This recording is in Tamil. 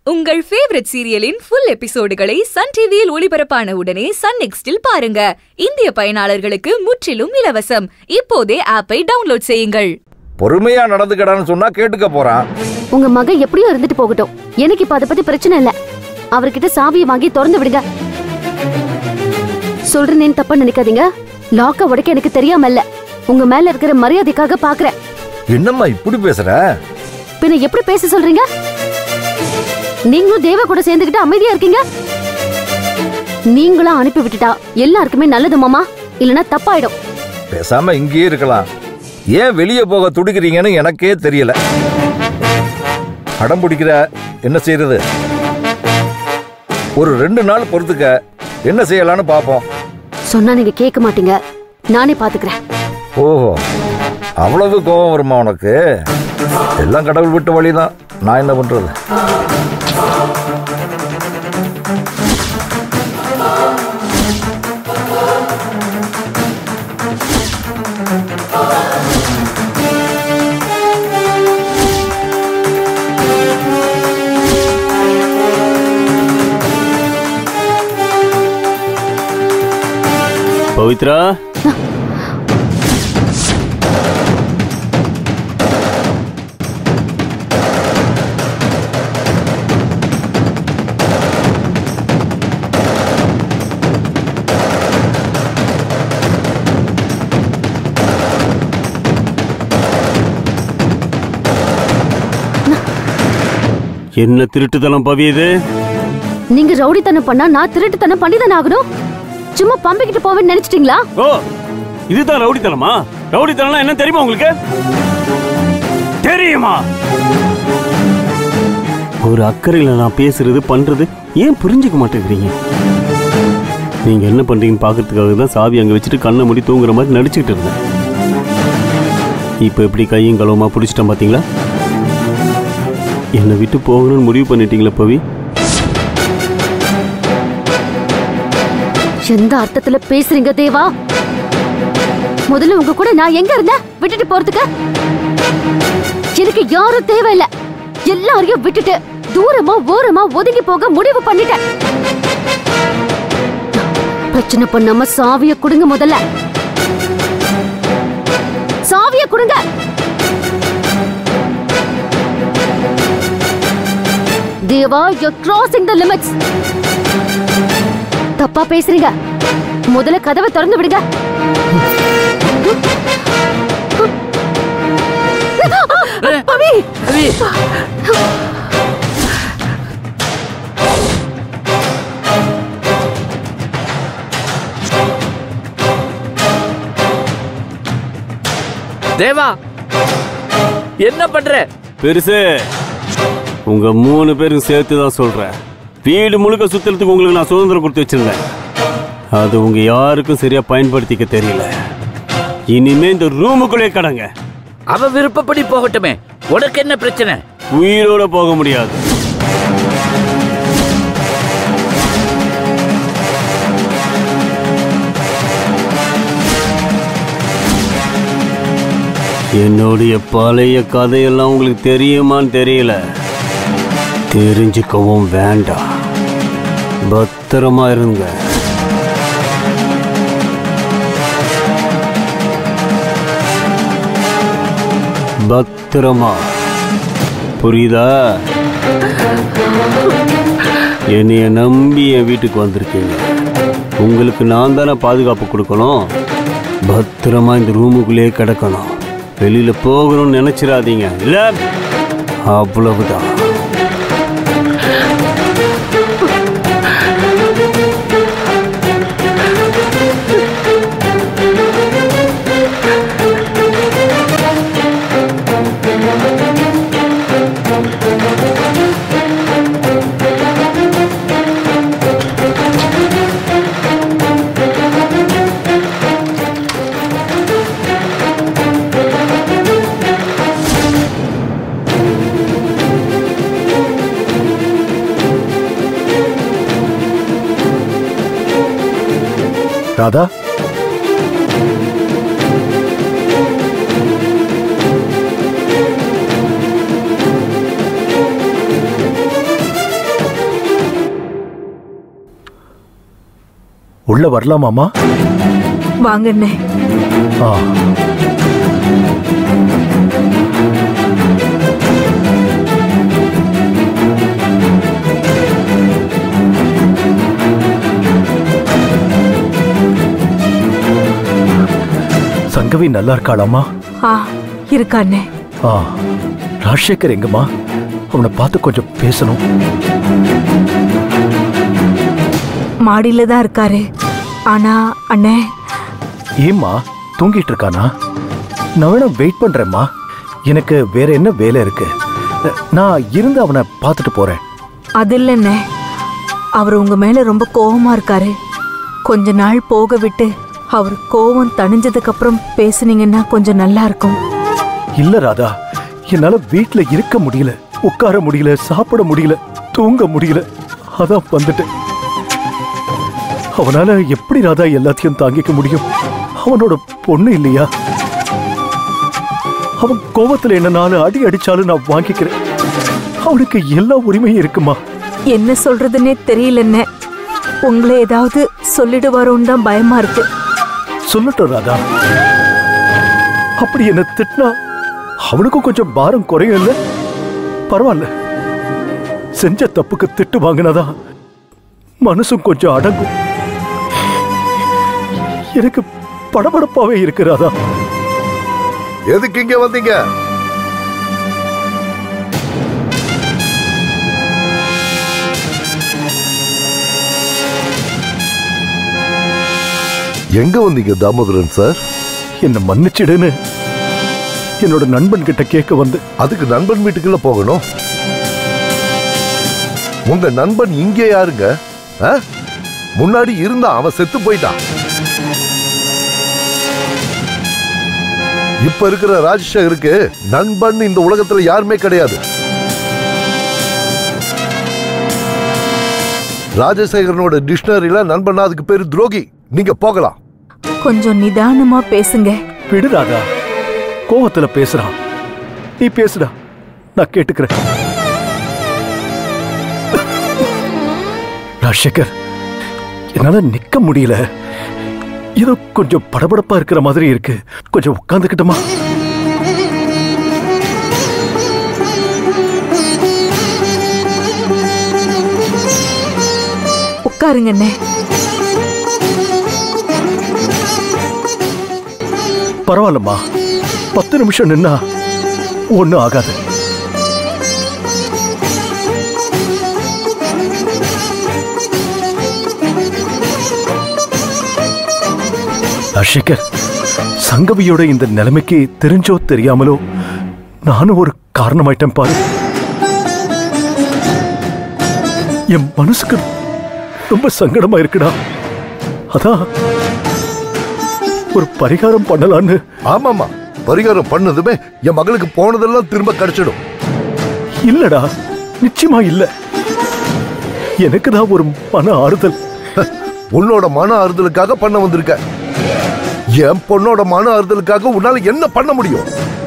உங்கள் ஃபேவரட் சீரியலின் ஃபுல் எபிசோடுகளை சன் டிவியில் ஒளிபரப்பான உடனே சன் நெக்ஸ்டில் பாருங்க இந்திய பயனாளர்களுக்கு முற்றிலும் இலவசம் இப்போதே ஆப்பை டவுன்லோட் செய்யுங்கள் பொறுமையா நடந்துக்கடான்னு சொன்னா கேட்டுக்க போறான் உங்க மகன் எப்படியோ இருந்துட்டு போகட்டும் எனக்கு இப்ப அதை பத்தி பிரச்சனை இல்ல அவர்கிட்ட சாவியை வாங்கி திறந்து விடுங்க சொல்றேன்னு தப்பா நினைக்காதீங்க லாக்க உடைக்க எனக்கு தெரியாம இல்ல உங்க மேல இருக்கிற மரியாதைக்காக பாக்குறேன் என்னம்மா இப்படி பேசுற பின்ன எப்படி பேச சொல்றீங்க நீங்களும் தேவ கூட சேர்ந்துக்கிட்டு அமைதியா இருக்கீங்க நீங்களும் அனுப்பி விட்டுட்டா எல்லாருக்குமே நல்லது மாமா இல்லனா தப்பாயிடும் பேசாம இங்கேயே இருக்கலாம் ஏன் வெளியே போக துடிக்கிறீங்கன்னு எனக்கே தெரியல அடம் பிடிக்கிற என்ன செய்யறது ஒரு ரெண்டு நாள் பொறுத்துக்க என்ன செய்யலாம்னு பாப்போம் சொன்னா நீங்க கேட்க மாட்டீங்க நானே பாத்துக்கிறேன் ஓஹோ அவ்வளவு கோபம் வருமா உனக்கு எல்லாம் கடவுள் விட்ட வழிதான் நான் என்ன பண்றது பவித்ரா என்ன திருட்டுத்தனம் பவி இது நீங்க ரவுடித்தனம் பண்ணா நான் திருட்டுத்தனம் பண்ணிதானே ஆகணும் சும்மா பம்பிக்கிட்டு போவேன்னு நினைச்சிட்டீங்களா ஓ இதுதான் ரவுடித்தனமா ரவுடித்தனம்னா என்ன தெரியுமா உங்களுக்கு தெரியுமா ஒரு அக்கறையில நான் பேசுறது பண்றது ஏன் புரிஞ்சுக்க மாட்டேங்கிறீங்க நீங்க என்ன பண்றீங்கன்னு பாக்குறதுக்காக தான் சாவி அங்க வச்சுட்டு கண்ணை மூடி தூங்குற மாதிரி நடிச்சுக்கிட்டு இருந்தேன் இப்போ எப்படி கையும் களவுமா பிடிச்சிட்டேன் பாத்தீங்களா என்னை விட்டு போகணும்னு முடிவு பண்ணிட்டீங்களா பவி எந்த அர்த்தத்துல பேசுறீங்க தேவா முதல்ல உங்க கூட நான் எங்க இருந்தேன் விட்டுட்டு போறதுக்கு எனக்கு யாரும் தேவையில்ல எல்லாரையும் விட்டுட்டு தூரமா ஓரமா ஒதுங்கி போக முடிவு பண்ணிட்டேன் பிரச்சனை பண்ணாம சாவிய கொடுங்க முதல்ல சாவிய கொடுங்க Deva you crossing the limits தப்பா பேசுறீங்க முதல்ல கதவை திறந்து விடுங்க பவி தேவா என்ன பண்ற பெருசு உங்க மூணு பேரும் சேர்த்து தான் சொல்றேன் வீடு முழுக்க சுத்துறதுக்கு உங்களுக்கு நான் சுதந்திரம் கொடுத்து வச்சிருந்தேன் அது உங்க யாருக்கும் சரியா பயன்படுத்திக்க தெரியல இனிமே இந்த ரூமுக்குள்ளே கடங்க அவ விருப்பப்படி போகட்டுமே உனக்கு என்ன பிரச்சனை உயிரோட போக முடியாது என்னுடைய பழைய கதையெல்லாம் உங்களுக்கு தெரியுமான்னு தெரியல தெரிஞ்சுக்கவும் வேண்டாம் பத்திரமா இருங்க பத்திரமா புரியுதா என்னைய நம்பி என் வீட்டுக்கு வந்திருக்கீங்க உங்களுக்கு நான் தானே பாதுகாப்பு கொடுக்கணும் பத்திரமா இந்த ரூமுக்குள்ளேயே கிடக்கணும் வெளியில போகணும்னு நினைச்சிடாதீங்க இல்ல அவ்வளவுதான் ராதா உள்ள வரலாமாமா வாங்கண்ணே ஆ சங்கவி நல்லா இருக்காளாமா ஆ இருக்காண்ணே ஆ ராஜசேகர் எங்கம்மா அவனை பார்த்து கொஞ்சம் பேசணும் மாடியில தான் இருக்காரு ஆனா அண்ணே ஏம்மா தூங்கிட்டு இருக்கானா நான் வேணா வெயிட் பண்றேம்மா எனக்கு வேற என்ன வேலை இருக்கு அஹ், நான் இருந்து அவனை பார்த்துட்டு போறேன் அது இல்லைண்ணே அவர் உங்க மேல ரொம்ப கோவமா இருக்காரு கொஞ்ச நாள் போக விட்டு அவர் கோவம் தணிஞ்சதுக்கு அப்புறம் பேசுனீங்கன்னா கொஞ்சம் நல்லா இருக்கும் இல்ல ராதா என்னால வீட்ல இருக்க முடியல உட்கார முடியல சாப்பிட முடியல தூங்க முடியல அதான் வந்துட்டேன் அவனால எப்படி ராதா எல்லாத்தையும் தாங்கிக்க முடியும் அவனோட பொண்ணு இல்லையா அவன் கோவத்துல என்ன நாலு அடி அடிச்சாலும் நான் வாங்கிக்கிறேன் அவனுக்கு எல்லா உரிமையும் இருக்குமா என்ன சொல்றதுன்னே தெரியலண்ணே உங்களை ஏதாவது சொல்லிடுவாரோன்னு தான் பயமா இருக்கு சொல்லட்டும் ராதா அப்படி என்ன திட்டினா அவனுக்கும் கொஞ்சம் பாரம் குறையும் இல்ல பரவாயில்ல செஞ்ச தப்புக்கு திட்டு வாங்கினதா மனசும் கொஞ்சம் அடங்கும் எனக்கு படபடப்பாவே இருக்கு ராதா எதுக்கு இங்க வந்தீங்க எங்க வந்தீங்க தாமோதரன் சார் என்ன மன்னிச்சிடுன்னு என்னோட நண்பன் கிட்ட கேட்க வந்து அதுக்கு நண்பன் வீட்டுக்குள்ள போகணும் உங்க நண்பன் இங்கே யாருங்க ஆ? முன்னாடி இருந்தான் அவன் செத்து போயிட்டான் இப்ப இருக்கிற ராஜசேகருக்கு நண்பன் இந்த உலகத்துல யாருமே கிடையாது ராஜசேகரனோட டிக்ஷனரியில நண்பன் அதுக்கு பேரு துரோகி நீங்க போகலாம் கொஞ்சம் நிதானமா பேசுங்க விடு ராதா கோவத்துல பேசுறான் நீ பேசுடா நான் கேட்டுக்கிறேன் ராஜசேகர் என்னால நிக்க முடியல ஏதோ கொஞ்சம் படபடப்பா இருக்கிற மாதிரி இருக்கு கொஞ்சம் உட்காந்துக்கிட்டோமா உட்காருங்கண்ணே பரவாயில்லம்மா பத்து நிமிஷம் நின்னா ஒன்றும் ஆகாது அஷிகர் சங்கவியோட இந்த நிலைமைக்கு தெரிஞ்சோ தெரியாமலோ நானும் ஒரு காரணமாயிட்டேன் பாரு என் மனசுக்கு ரொம்ப சங்கடமா இருக்குடா அதான் ஒரு பரிகாரம் பண்ணலான்னு ஆமாமா பரிகாரம் பண்ணதுமே என் மகளுக்கு போனதெல்லாம் திரும்ப கிடைச்சிடும் இல்லடா நிச்சயமா இல்ல எனக்கு தான் ஒரு மன ஆறுதல் உன்னோட மன ஆறுதலுக்காக பண்ண வந்திருக்க என் பொண்ணோட மன ஆறுதலுக்காக உன்னால என்ன பண்ண முடியும்